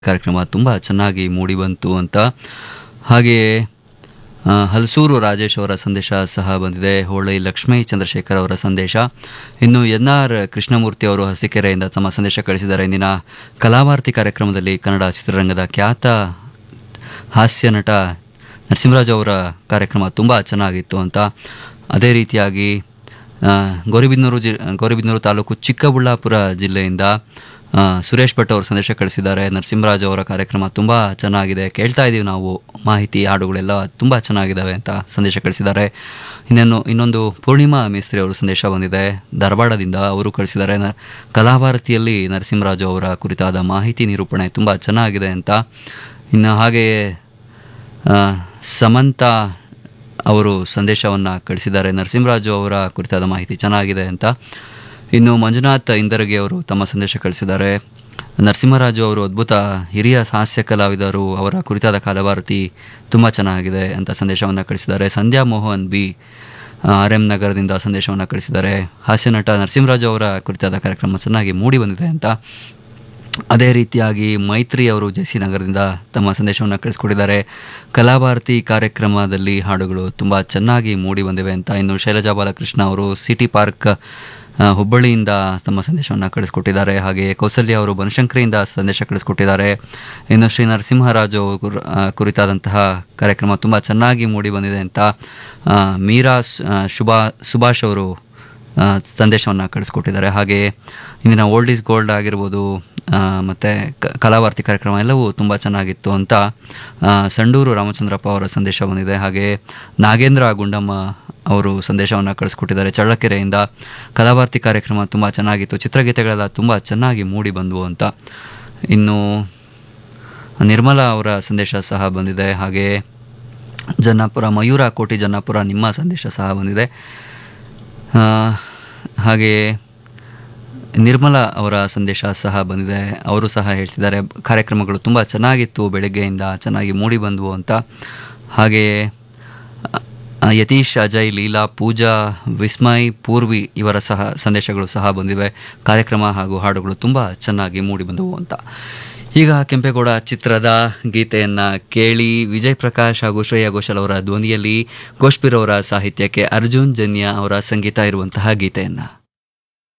ಕಾರ್ಯಕ್ರಮ ತುಂಬ ಚೆನ್ನಾಗಿ ಮೂಡಿಬಂತು ಅಂತ ಹಾಗೆಯೇ ಆ, ಹಲಸೂರು ರಾಜೇಶ್ ಅವರ ಸಂದೇಶ ಸಹ ಬಂದಿದೆ ಹೋಳಿ ಲಕ್ಷ್ಮೀ ಚಂದ್ರಶೇಖರ್ ಅವರ ಸಂದೇಶ ಇನ್ನು ಎನ್ ಆರ್ ಕೃಷ್ಣಮೂರ್ತಿ ಅವರು ಹಸಿಕೆರೆಯಿಂದ ತಮ್ಮ ಸಂದೇಶ ಕಳಿಸಿದ್ದಾರೆ ಇಂದಿನ ಕಲಾವಾರ್ತಿ ಕಾರ್ಯಕ್ರಮದಲ್ಲಿ ಕನ್ನಡ ಚಿತ್ರರಂಗದ ಖ್ಯಾತ ಹಾಸ್ಯ ನಟ ನರಸಿಂಹರಾಜ್ ಅವರ ಕಾರ್ಯಕ್ರಮ ತುಂಬ ಚೆನ್ನಾಗಿತ್ತು ಅಂತ ಅದೇ ರೀತಿಯಾಗಿ ಆ, ಗೌರಿಬಿದನೂರು ಜಿ ಗೌರಿಬಿದನೂರು ತಾಲೂಕು ಚಿಕ್ಕಬಳ್ಳಾಪುರ ಜಿಲ್ಲೆಯಿಂದ ಆ, ಸುರೇಶ್ ಭಟ್ ಅವರು ಸಂದೇಶ ಕಳಿಸಿದ್ದಾರೆ ನರಸಿಂಹರಾಜ್ ಅವರ ಕಾರ್ಯಕ್ರಮ ತುಂಬ ಚೆನ್ನಾಗಿದೆ ಕೇಳ್ತಾ ಇದ್ದೀವಿ ನಾವು ಮಾಹಿತಿ ಹಾಡುಗಳೆಲ್ಲ ತುಂಬ ಚೆನ್ನಾಗಿದ್ದಾವೆ ಅಂತ ಸಂದೇಶ ಕಳಿಸಿದ್ದಾರೆ ಇನ್ನೇನು ಇನ್ನೊಂದು ಪೂರ್ಣಿಮಾ ಮೇಸ್ತ್ರಿ ಅವರು ಸಂದೇಶ ಬಂದಿದೆ ಧಾರವಾಡದಿಂದ ಅವರು ಕಳಿಸಿದ್ದಾರೆ ನ ಕಲಾಭಾರತಿಯಲ್ಲಿ ನರಸಿಂಹರಾಜು ಅವರ ಕುರಿತಾದ ಮಾಹಿತಿ ನಿರೂಪಣೆ ತುಂಬ ಚೆನ್ನಾಗಿದೆ ಅಂತ ಇನ್ನು ಹಾಗೆಯೇ ಆ, ಸಮಂತ ಅವರು ಸಂದೇಶವನ್ನು ಕಳಿಸಿದ್ದಾರೆ ನರಸಿಂಹರಾಜು ಅವರ ಕುರಿತಾದ ಮಾಹಿತಿ ಚೆನ್ನಾಗಿದೆ ಅಂತ ಇನ್ನು ಮಂಜುನಾಥ್ ಇಂದರಗಿ ಅವರು ತಮ್ಮ ಸಂದೇಶ ಕಳಿಸಿದ್ದಾರೆ ನರಸಿಂಹರಾಜು ಅವರು ಅದ್ಭುತ ಹಿರಿಯ ಹಾಸ್ಯ ಕಲಾವಿದರು ಅವರ ಕುರಿತಾದ ಕಾಲಭಾರತಿ ತುಂಬ ಚೆನ್ನಾಗಿದೆ ಅಂತ ಸಂದೇಶವನ್ನು ಕಳಿಸಿದ್ದಾರೆ Sandhya Mohan B R M ನಗರದಿಂದ ಸಂದೇಶವನ್ನು ಕಳಿಸಿದ್ದಾರೆ ಹಾಸ್ಯ ನಟ ನರಸಿಂಹರಾಜು ಅವರ ಕುರಿತಾದ ಕಾರ್ಯಕ್ರಮ ಚೆನ್ನಾಗಿ ಮೂಡಿ ಬಂದಿದೆ ಅಂತ ಅದೇ ರೀತಿಯಾಗಿ ಮೈತ್ರಿ ಅವರು ಜೆ ಸಿ ನಗರದಿಂದ ತಮ್ಮ ಸಂದೇಶವನ್ನು ಕಳಿಸ್ಕೊಟ್ಟಿದ್ದಾರೆ ಕಲಾಭಾರತಿ ಕಾರ್ಯಕ್ರಮದಲ್ಲಿ ಹಾಡುಗಳು ತುಂಬ ಚೆನ್ನಾಗಿ ಮೂಡಿ ಬಂದಿವೆ ಅಂತ ಇನ್ನು ಶೈಲಜಾ ಬಾಲಕೃಷ್ಣ ಅವರು ಸಿಟಿ ಪಾರ್ಕ್ ಆ, ಹುಬ್ಬಳ್ಳಿಯಿಂದ ತಮ್ಮ ಸಂದೇಶವನ್ನು ಕಳಿಸ್ಕೊಟ್ಟಿದ್ದಾರೆ ಹಾಗೆ ಕೌಸಲ್ಯ ಅವರು ಬನಶಂಕರಿಯಿಂದ ಸಂದೇಶ ಕಳಿಸ್ಕೊಟ್ಟಿದ್ದಾರೆ ಇನ್ನು ಶ್ರೀ ನರಸಿಂಹರಾಜು ಕುರ್- ಆ, ಕುರಿತಾದಂತಹ ಕಾರ್ಯಕ್ರಮ ತುಂಬ ಚೆನ್ನಾಗಿ ಮೂಡಿ ಬಂದಿದೆ ಅಂತ ಆ, ಮೀರಾ ಸ್- ಆ, ಶುಭಾ ಸುಭಾಷ್ ಅವರು ಆ, ಸಂದೇಶವನ್ನು ಕಳಿಸ್ಕೊಟ್ಟಿದ್ದಾರೆ ಹಾಗೆ ಇಂದಿನ ಓಲ್ಡ್ ಈಸ್ ಗೋಲ್ಡ್ ಆಗಿರ್ಬೋದು ಆ, ಮತ್ತೆ ಕ- ಕಲಾವಾರ್ತಿ ಕಾರ್ಯಕ್ರಮ ಎಲ್ಲವೂ ತುಂಬ ಚೆನ್ನಾಗಿತ್ತು ಅಂತ ಆ, ಸಂಡೂರು ರಾಮಚಂದ್ರಪ್ಪ ಅವರ ಸಂದೇಶ ಬಂದಿದೆ ಹಾಗೆ ನಾಗೇಂದ್ರ ಗುಂಡಮ್ಮ ಅವರು ಸಂದೇಶವನ್ನು ಕಳಿಸ್ಕೊಟ್ಟಿದ್ದಾರೆ ಚಳ್ಳಕೆರೆಯಿಂದ ಕಲಾವಾರ್ತಿ ಕಾರ್ಯಕ್ರಮ ತುಂಬ ಚೆನ್ನಾಗಿತ್ತು ಚಿತ್ರಗೀತೆಗಳೆಲ್ಲ ತುಂಬ ಚೆನ್ನಾಗಿ ಮೂಡಿ ಬಂದವು ಅಂತ ಇನ್ನು ನಿರ್ಮಲಾ ಅವರ ಸಂದೇಶ ಸಹ ಬಂದಿದೆ ಹಾಗೆ ಜನ್ನಾಪುರ ಮಯೂರ ಕೋಟಿ ಜನ್ನಾಪುರ ನಿಮ್ಮ ಸಂದೇಶ ಸಹ ಬಂದಿದೆ ಆ, ಹಾಗೆಯೇ ನಿರ್ಮಲಾ ಅವರ ಸಂದೇಶ ಸಹ ಬಂದಿದೆ ಅವರು ಸಹ ಹೇಳ್ತಿದ್ದಾರೆ ಕಾರ್ಯಕ್ರಮಗಳು ತುಂಬ ಚೆನ್ನಾಗಿತ್ತು ಬೆಳಗ್ಗೆಯಿಂದ ಚೆನ್ನಾಗಿ ಮೂಡಿ ಬಂದವು ಅಂತ ಹಾಗೆಯೇ ಆ, ಯತೀಶ್ ಅಜಯ್ ಲೀಲಾ ಪೂಜಾ ವಿಸ್ಮಯ್ ಪೂರ್ವಿ ಇವರ ಸಹ ಸಂದೇಶಗಳು ಸಹ ಬಂದಿವೆ ಕಾರ್ಯಕ್ರಮ ಹಾಗೂ ಹಾಡುಗಳು ತುಂಬ ಚೆನ್ನಾಗಿ ಮೂಡಿ ಬಂದವು ಅಂತ ಈಗ ಕೆಂಪೇಗೌಡ ಚಿತ್ರದ ಗೀತೆಯನ್ನು ಕೇಳಿ ವಿಜಯ್ ಪ್ರಕಾಶ್ ಹಾಗೂ ಶ್ರೇಯಾ ಘೋಷಾಲ್ ಅವರ ಧ್ವನಿಯಲ್ಲಿ ಘೋಷ್ಪೀರ್ ಅವರ ಸಾಹಿತ್ಯಕ್ಕೆ ಅರ್ಜುನ್ ಜನ್ಯ ಅವರ ಸಂಗೀತ ಇರುವಂತಹ ಗೀತೆಯನ್ನು